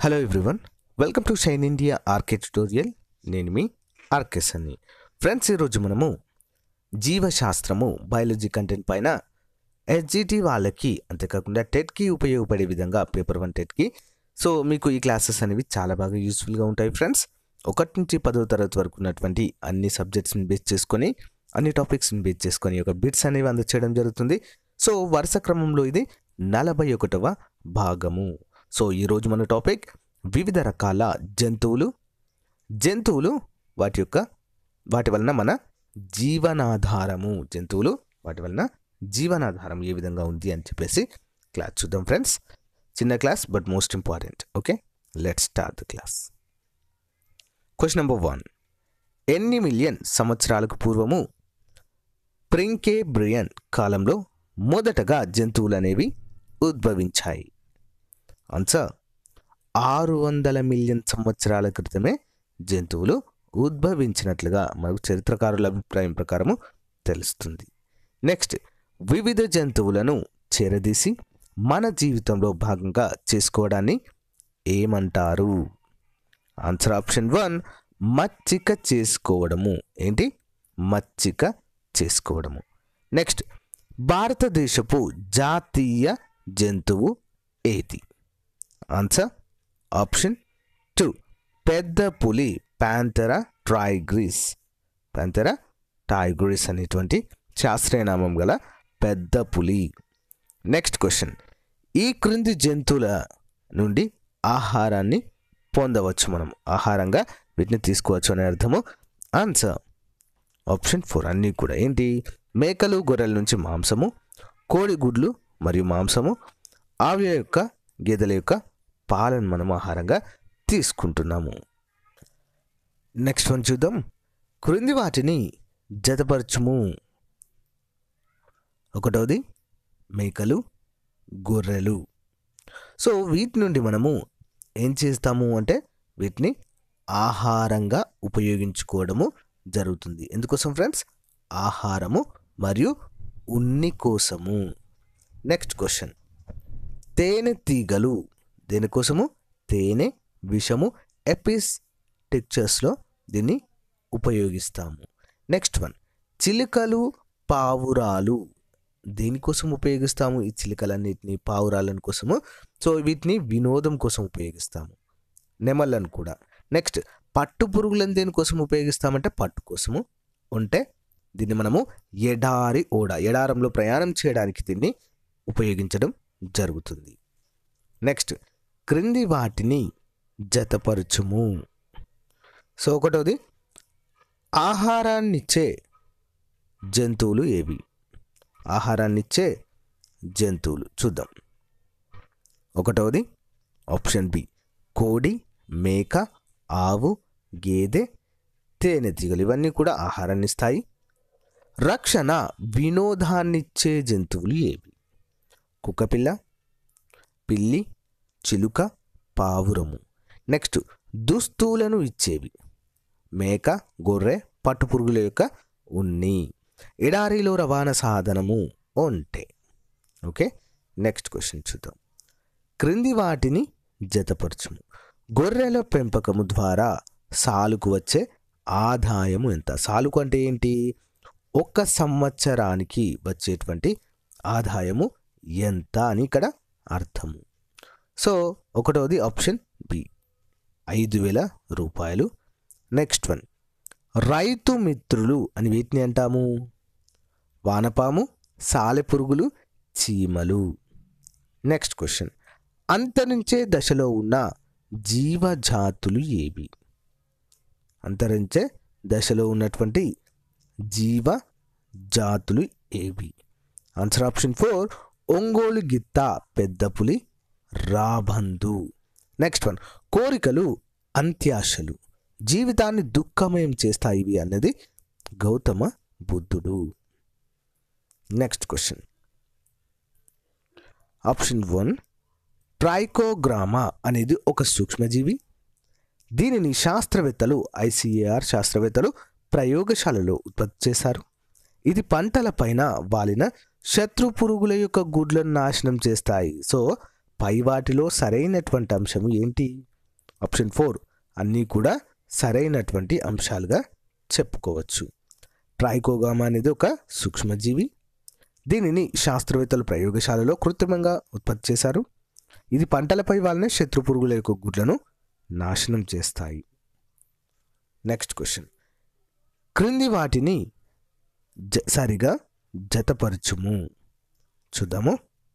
hello everyone welcome to Shine India RK tutorial నేను మీ RK's అని ఫ్రెండ్స్ ఈరోజు మనము జీవశాస్త్రము బయాలజీ కంటెంట్ పైన ఎస్జిటి వాళ్ళకి అంతేకాకుండా టెట్కి ఉపయోగపడే విధంగా పేపర్ వన్ టెట్కి సో మీకు ఈ క్లాసెస్ అనేవి చాలా బాగా యూస్ఫుల్గా ఉంటాయి ఫ్రెండ్స్ ఒకటి నుంచి పదో తరగతి వరకు ఉన్నటువంటి అన్ని సబ్జెక్ట్స్ని బేస్ చేసుకొని అన్ని టాపిక్స్ని బేస్ చేసుకొని ఒక బిట్స్ అనేవి అందచేయడం జరుగుతుంది సో వరుస క్రమంలో ఇది నలభై ఒకటవ భాగము సో ఈరోజు మన టాపిక్ వివిధ రకాల జంతువులు జంతువులు వాటి యొక్క వాటి వలన మన జీవనాధారము జంతువులు వాటి వలన జీవనాధారం ఏ విధంగా ఉంది అని చెప్పేసి క్లాస్ చూద్దాం ఫ్రెండ్స్ చిన్న class but most important okay let start the class question number one ఎన్ని మిలియన్ సంవత్సరాలకు పూర్వము ప్రింకే బ్రియన్ కాలంలో మొదటగా జంతువులు అనేవి ఉద్భవించాయి ఆన్సర్ ఆరు వందల మిలియన్ సంవత్సరాల క్రితమే జంతువులు ఉద్భవించినట్లుగా మనకు చరిత్రకారుల అభిప్రాయం ప్రకారము తెలుస్తుంది నెక్స్ట్ వివిధ జంతువులను చేరదీసి మన జీవితంలో భాగంగా చేసుకోవడాన్ని ఏమంటారు ఆన్సర్ ఆప్షన్ వన్ మచ్చిక చేసుకోవడము ఏంటి మచ్చిక చేసుకోవడము నెక్స్ట్ భారతదేశపు జాతీయ జంతువు ఏది ఆన్సర్ ఆప్షన్ టూ పెద్ద పులి ప్యాంతెరా ట్రైగ్రీస్ ప్యాంతెరా టైగ్రీస్ అనేటువంటి శాస్త్రీయ నామం గల పెద్ద పులి నెక్స్ట్ క్వశ్చన్ ఈ క్రింది జంతువుల నుండి ఆహారాన్ని పొందవచ్చు మనం ఆహారంగా వీటిని తీసుకోవచ్చు అనే అర్థము ఆన్సర్ ఆప్షన్ ఫోర్ అన్నీ కూడా ఏంటి మేకలు గొర్రెల నుంచి మాంసము కోడిగుడ్లు మరియు మాంసము ఆవుల యొక్క గేదెల యొక్క పాలను మనం ఆహారంగా తీసుకుంటున్నాము నెక్స్ట్ వన్ చూద్దాం క్రింది వాటిని జతపరచుము ఒకటవది మేకలు గొర్రెలు సో వీటి నుండి మనము ఏం చేస్తాము అంటే వీటిని ఆహారంగా ఉపయోగించుకోవడము జరుగుతుంది ఎందుకోసం ఫ్రెండ్స్ ఆహారము మరియు ఉన్ని కోసము నెక్స్ట్ క్వశ్చన్ తేనె తీగలు దేనికోసము తేనె విషము ఎపిస్ టెక్చర్స్లో దీన్ని ఉపయోగిస్తాము నెక్స్ట్ వన్ చిలుకలు పావురాలు దేనికోసం ఉపయోగిస్తాము ఈ చిలుకలన్నిటిని పావురాలను కోసము సో వీటిని వినోదం కోసం ఉపయోగిస్తాము నెమళ్ళను కూడా నెక్స్ట్ పట్టు పురుగులను దేనికోసం ఉపయోగిస్తామంటే పట్టు కోసము ఉంటే దీన్ని మనము ఎడారి ఓడ ఎడారంలో ప్రయాణం చేయడానికి దీన్ని ఉపయోగించడం జరుగుతుంది నెక్స్ట్ క్రింది వాటిని జతపరచుము సో ఒకటోది ఆహారాన్నిచ్చే జంతువులు ఏవి ఆహారాన్నిచ్చే జంతువులు చూద్దాం ఒకటవది ఆప్షన్ బి కోడి మేక ఆవు గేదె తేనెటీగలు ఇవన్నీ కూడా ఆహారాన్ని ఇస్తాయి రక్షణ వినోదాన్నిచ్చే జంతువులు ఏవి కుక్కపిల్ల పిల్లి చిలుక పావురము నెక్స్ట్ దుస్తువులను ఇచ్చేవి మేక గొర్రె పట్టుపురుగుల యొక్క ఉన్ని ఎడారిలో రవాణా సాధనము ఒంటె ఓకే నెక్స్ట్ క్వశ్చన్ చూద్దాం క్రింది వాటిని జతపరచుము గొర్రెల పెంపకము ద్వారా సాలుకు వచ్చే ఆదాయము ఎంత సాలుకు అంటే ఏంటి ఒక్క సంవత్సరానికి వచ్చేటువంటి ఆదాయము ఎంత అని ఇక్కడ అర్థము సో ఒకటవది ఆప్షన్ బి ఐదు వేల రూపాయలు నెక్స్ట్ వన్ రైతు మిత్రులు అని వీటిని అంటాము వానపాము సాలెపురుగులు చీమలు నెక్స్ట్ క్వశ్చన్ అంతరించే దశలో ఉన్న జీవజాతులు ఏవి అంతరించే దశలో ఉన్నటువంటి జీవ జాతులు ఏవి ఆన్సర్ ఆప్షన్ ఫోర్ ఒంగోలు గిత్త పెద్ద పులి రాబందు నెక్స్ట్ వన్ కోరికలు అంత్యాశలు జీవితాన్ని దుఃఖమయం చేస్తాయి ఇవి అన్నది గౌతమ బుద్ధుడు next question option one trichogramma అనేది ఒక సూక్ష్మజీవి దీనిని శాస్త్రవేత్తలు ఐసిఏఆర్ శాస్త్రవేత్తలు ప్రయోగశాలలో ఉత్పత్తి చేశారు ఇది పంటల పైన వాలిన శత్రు పురుగుల యొక్క గుడ్లను నాశనం చేస్తాయి సో పై వాటిలో సరైనటువంటి అంశం ఏంటి ఆప్షన్ ఫోర్ అన్నీ కూడా సరైనటువంటి అంశాలుగా చెప్పుకోవచ్చు ట్రైకోగామా అనేది ఒక సూక్ష్మజీవి దీనిని శాస్త్రవేత్తలు ప్రయోగశాలలో కృత్రిమంగా ఉత్పత్తి చేశారు ఇది పంటలపై వాళ్ళని శత్రు పురుగుల యొక్క గుడ్లను నాశనం చేస్తాయి నెక్స్ట్ క్వశ్చన్ క్రింది వాటిని జ సరిగా జతపరచుము చూద్దాము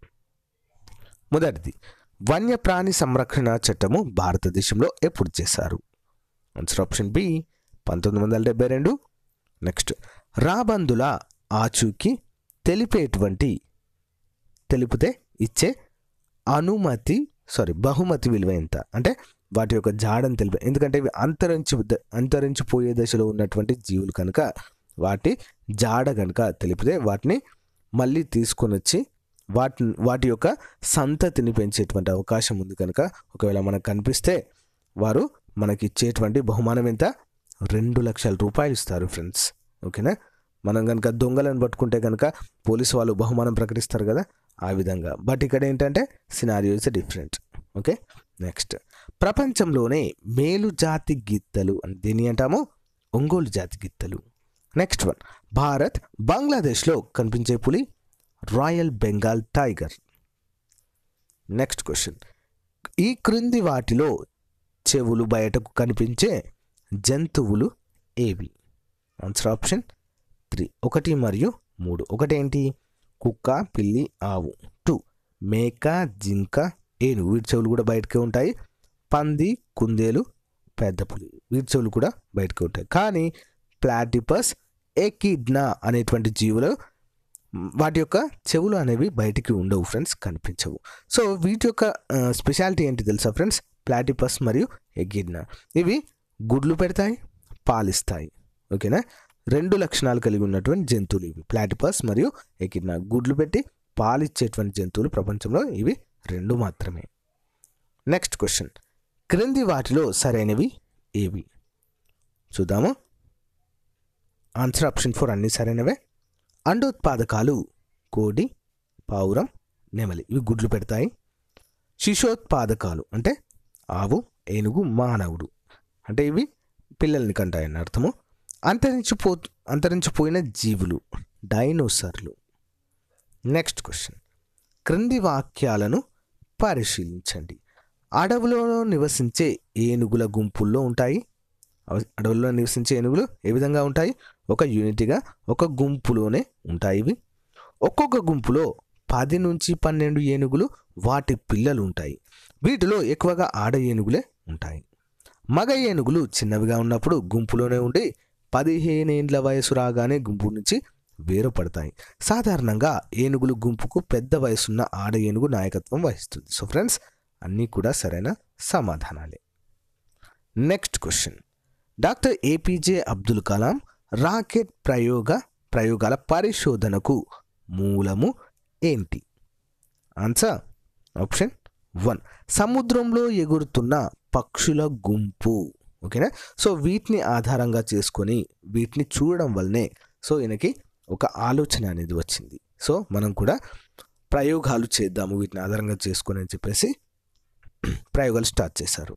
మొదటిది వన్యప్రాణి సంరక్షణ చట్టము భారతదేశంలో ఎప్పుడు చేశారు ఆన్సర్ ఆప్షన్ బి పంతొమ్మిది వందల డెబ్బై రెండు నెక్స్ట్ రాబందుల ఆచూకీ తెలిపేటువంటి తెలిపితే ఇచ్చే అనుమతి సారీ బహుమతి విలువ ఎంత అంటే వాటి యొక్క జాడని తెలిపే ఎందుకంటే ఇవి అంతరించి అంతరించిపోయే దశలో ఉన్నటువంటి జీవులు కనుక వాటి జాడ కనుక తెలిపితే వాటిని మళ్ళీ తీసుకొని వచ్చి వాటి వాటి యొక్క సంతతిని పెంచేటువంటి అవకాశం ఉంది కనుక ఒకవేళ మనకు కనిపిస్తే వారు మనకి ఇచ్చేటువంటి బహుమానం ఎంత రెండు లక్షల రూపాయలు ఇస్తారు ఫ్రెండ్స్ ఓకేనా మనం కనుక దొంగలను పట్టుకుంటే కనుక పోలీసు వాళ్ళు బహుమానం ప్రకటిస్తారు కదా ఆ విధంగా బట్ ఇక్కడ ఏంటంటే scenario is different okay next ప్రపంచంలోనే మేలు జాతి గిత్తలు అని దీని అంటాము ఒంగోలు జాతి గిత్తలు నెక్స్ట్ వన్ భారత్ బంగ్లాదేశ్లో కనిపించే పులి royal Bengal tiger next question ఈ క్రింది వాటిలో చెవులు బయటకు కనిపించే జంతువులు ఏవి ఆన్సర్ ఆప్షన్ త్రీ ఒకటి మరియు మూడు ఒకటేంటి కుక్క పిల్లి ఆవు టూ మేక జింక ఏనుగు వీటి చెవులు కూడా బయటకే ఉంటాయి పంది కుందేలు పెద్ద పులి వీటి చెవులు కూడా బయటకే ఉంటాయి కానీ ప్లాటిపస్ ఎకిడ్నా అనేటువంటి జీవులు వాటి యొక్క చెవులు అనేవి బయటికి ఉండవు ఫ్రెండ్స్ కనిపించవు సో వీటి యొక్క స్పెషాలిటీ ఏంటి తెలుసా ఫ్రెండ్స్ ప్లాటిపస్ మరియు ఎగిడ్నా ఇవి గుడ్లు పెడతాయి పాలిస్తాయి ఓకేనా రెండు లక్షణాలు కలిగి ఉన్నటువంటి జంతువులు ఇవి ప్లాటిపస్ మరియు ఎకిడ్నా గుడ్లు పెట్టి పాలిచ్చేటువంటి జంతువులు ప్రపంచంలో ఇవి రెండు మాత్రమే నెక్స్ట్ క్వశ్చన్ క్రింది వాటిలో సరైనవి ఏవి చూద్దాము ఆన్సర్ ఆప్షన్ ఫోర్ అన్ని సరైనవే అండోత్పాదకాలు కోడి పావురం నెమలి ఇవి గుడ్లు పెడతాయి శిశోత్పాదకాలు అంటే ఆవు ఏనుగు మానవుడు అంటే ఇవి పిల్లల్ని కంటాయని అర్థము అంతరించిపో అంతరించిపోయిన జీవులు డైనోసర్లు నెక్స్ట్ క్వశ్చన్ క్రింది వాక్యాలను పరిశీలించండి అడవులో నివసించే ఏనుగుల గుంపుల్లో ఉంటాయి అడవుల్లో నివసించే ఏనుగులు ఏ విధంగా ఉంటాయి ఒక యూనిట్గా ఒక గుంపులోనే ఉంటాయి ఇవి ఒక్కొక్క గుంపులో పది నుంచి పన్నెండు ఏనుగులు వాటి పిల్లలు ఉంటాయి వీటిలో ఎక్కువగా ఆడ ఏనుగులే ఉంటాయి మగ ఏనుగులు చిన్నవిగా ఉన్నప్పుడు గుంపులోనే ఉండి పదిహేనేండ్ల వయసు రాగానే గుంపు నుంచి వేరుపడతాయి సాధారణంగా ఏనుగులు గుంపుకు పెద్ద వయసున్న ఆడ ఏనుగు నాయకత్వం వహిస్తుంది సో ఫ్రెండ్స్ అన్నీ కూడా సరైన సమాధానాలే next question doctor APJ Abdul Kalam rocket ప్రయోగ ప్రయోగాల పరిశోధనకు మూలము ఏంటి ఆన్సర్ ఆప్షన్ వన్ సముద్రంలో ఎగురుతున్న పక్షుల గుంపు ఓకేనా సో వీటిని ఆధారంగా చేసుకొని వీటిని చూడడం వల్లనే సో ఈయనకి ఒక ఆలోచన అనేది వచ్చింది సో మనం కూడా ప్రయోగాలు చేద్దాము వీటిని ఆధారంగా చేసుకొని అని చెప్పేసి ప్రయోగాలు స్టార్ట్ చేశారు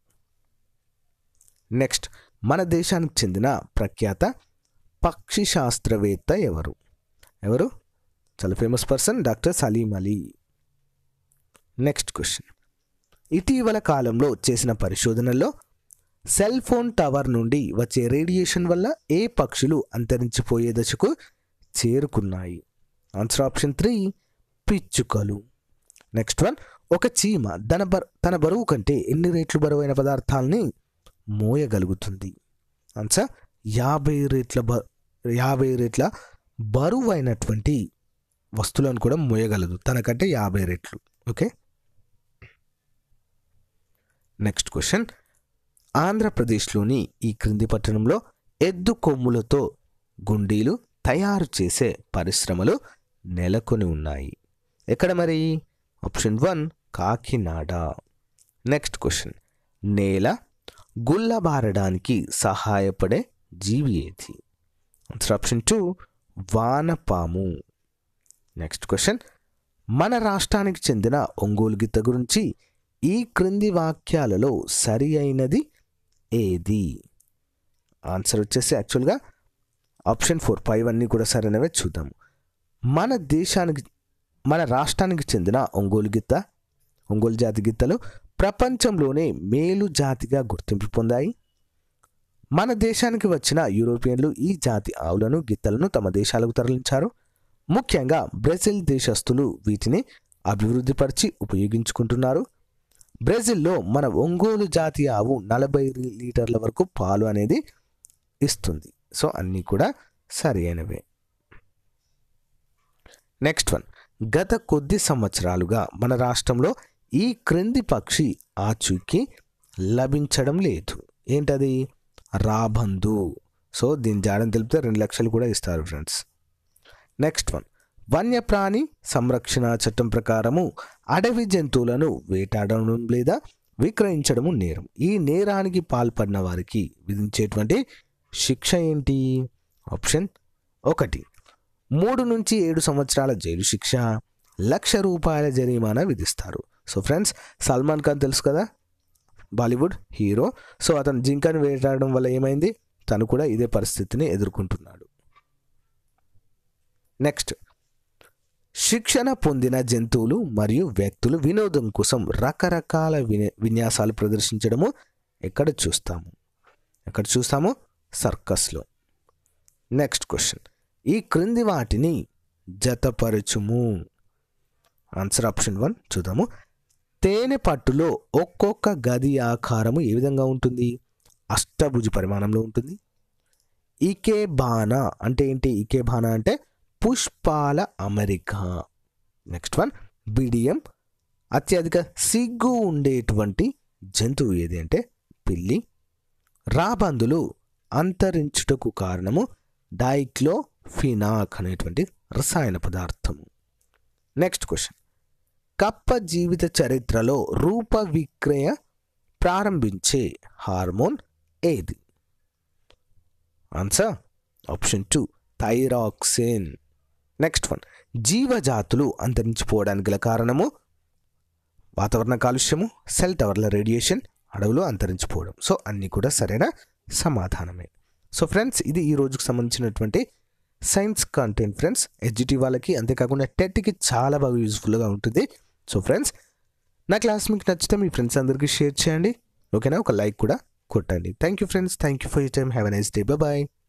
నెక్స్ట్ మన దేశానికి చెందిన ప్రఖ్యాత పక్షి శాస్త్రవేత్త ఎవరు ఎవరు చాలా famous person doctor Salim Ali next question ఇటీవల కాలంలో చేసిన పరిశోధనల్లో సెల్ ఫోన్ టవర్ నుండి వచ్చే రేడియేషన్ వల్ల ఏ పక్షులు అంతరించిపోయే దశకు చేరుకున్నాయి ఆన్సర్ ఆప్షన్ త్రీ పిచ్చుకలు నెక్స్ట్ వన్ ఒక చీమ తన బర్ తన బరువు కంటే ఎన్ని రెట్లు బరువైన పదార్థాలని మోయగలుగుతుంది ఆన్సర్ యాభై రెట్ల బ యాభై రెట్ల బరువైనటువంటి వస్తువులను కూడా మోయగలదు తనకంటే యాభై రెట్లు ఓకే నెక్స్ట్ క్వశ్చన్ ఆంధ్రప్రదేశ్లోని ఈ క్రింది పట్టణంలో ఎద్దు కొమ్ములతో గుండీలు తయారు చేసే పరిశ్రమలు నెలకొని ఉన్నాయి ఎక్కడ మరి option one Kakinada next question నేల గుల్లబారడానికి సహాయపడే జీవి ఏది ఆన్సర్ ఆప్షన్ టూ వానపాము నెక్స్ట్ క్వశ్చన్ మన రాష్ట్రానికి చెందిన ఒంగోలు గిత్త గురించి ఈ క్రింది వాక్యాలలో సరి అయినది ఏది ఆన్సర్ వచ్చేసి యాక్చువల్గా ఆప్షన్ ఫోర్ ఫైవ్ అన్నీ కూడా సరైనవే చూద్దాం మన దేశానికి మన రాష్ట్రానికి చెందిన ఒంగోలు గిత్త ఒంగోలు జాతి గిత్తలు ప్రపంచంలోనే మేలు జాతిగా గుర్తింపు పొందాయి మన దేశానికి వచ్చిన యూరోపియన్లు ఈ జాతి ఆవులను గిత్తలను తమ దేశాలకు తరలించారు ముఖ్యంగా బ్రెజిల్ దేశస్థులు వీటిని అభివృద్ధిపరిచి ఉపయోగించుకుంటున్నారు బ్రెజిల్లో మన ఒంగోలు జాతి ఆవు నలభై లీటర్ల వరకు పాలు అనేది ఇస్తుంది సో అన్నీ కూడా సరి అయినవే నెక్స్ట్ వన్ గత కొద్ది సంవత్సరాలుగా మన రాష్ట్రంలో ఈ క్రింది పక్షి ఆచూకీ లభించడం లేదు ఏంటది రాబందు సో దీని జాడని తెలిపితే రెండు లక్షలు కూడా ఇస్తారు ఫ్రెండ్స్ నెక్స్ట్ వన్ వన్యప్రాణి సంరక్షణ చట్టం ప్రకారము అడవి జంతువులను వేటాడడం లేదా విక్రయించడము నేరం ఈ నేరానికి పాల్పడిన వారికి విధించేటువంటి శిక్ష ఏంటి ఆప్షన్ ఒకటి మూడు నుంచి ఏడు సంవత్సరాల జైలు శిక్ష లక్ష రూపాయల జరిమానా విధిస్తారు సో ఫ్రెండ్స్ సల్మాన్ ఖాన్ తెలుసు కదా బాలీవుడ్ హీరో సో అతను జింకను వేటాడడం వల్ల ఏమైంది తను కూడా ఇదే పరిస్థితిని ఎదుర్కొంటున్నాడు నెక్స్ట్ శిక్షణ పొందిన జంతువులు మరియు వ్యక్తులు వినోదం కోసం రకరకాల విన విన్యాసాలు ప్రదర్శించడము ఎక్కడ చూస్తాము ఎక్కడ చూస్తాము సర్కస్లో నెక్స్ట్ క్వశ్చన్ ఈ క్రింది వాటిని జతపరచుము ఆన్సర్ ఆప్షన్ వన్ చూద్దాము తేనె పట్టులో ఒక్కొక్క గది ఆకారము ఏ విధంగా ఉంటుంది అష్టభుజ పరిమాణంలో ఉంటుంది ఇకే బాణ అంటే ఏంటి ఇకే బాణ అంటే పుష్పాల అమెరికా నెక్స్ట్ వన్ బిడియం అత్యధిక సిగ్గు ఉండేటువంటి జంతువు ఏది అంటే పిల్లి రాబందులు అంతరించుటకు కారణము డైక్లోఫినాక్ అనేటువంటి రసాయన పదార్థము నెక్స్ట్ క్వశ్చన్ కప్ప జీవిత చరిత్రలో రూప విక్రయ ప్రారంభించే హార్మోన్ ఏది answer option two thyroxine next one జీవజాతులు అంతరించిపోవడానికి గల కారణము వాతావరణ కాలుష్యము సెల్ టవర్ల రేడియేషన్ అడవులు అంతరించిపోవడం సో అన్నీ కూడా సరైన సమాధానమే సో ఫ్రెండ్స్ ఇది ఈ రోజుకు సంబంధించినటువంటి సైన్స్ కంటెంట్ ఫ్రెండ్స్ ఎడ్జిటీ వాళ్ళకి అంతేకాకుండా టెట్కి చాలా బాగా యూజ్ఫుల్గా ఉంటుంది సో ఫ్రెండ్స్ నా క్లాస్ మీకు నచ్చితే మీ ఫ్రెండ్స్ అందరికీ షేర్ చేయండి ఓకేనా ఒక లైక్ కూడా కొట్టండి thank you friends thank you for you time have a nice day bye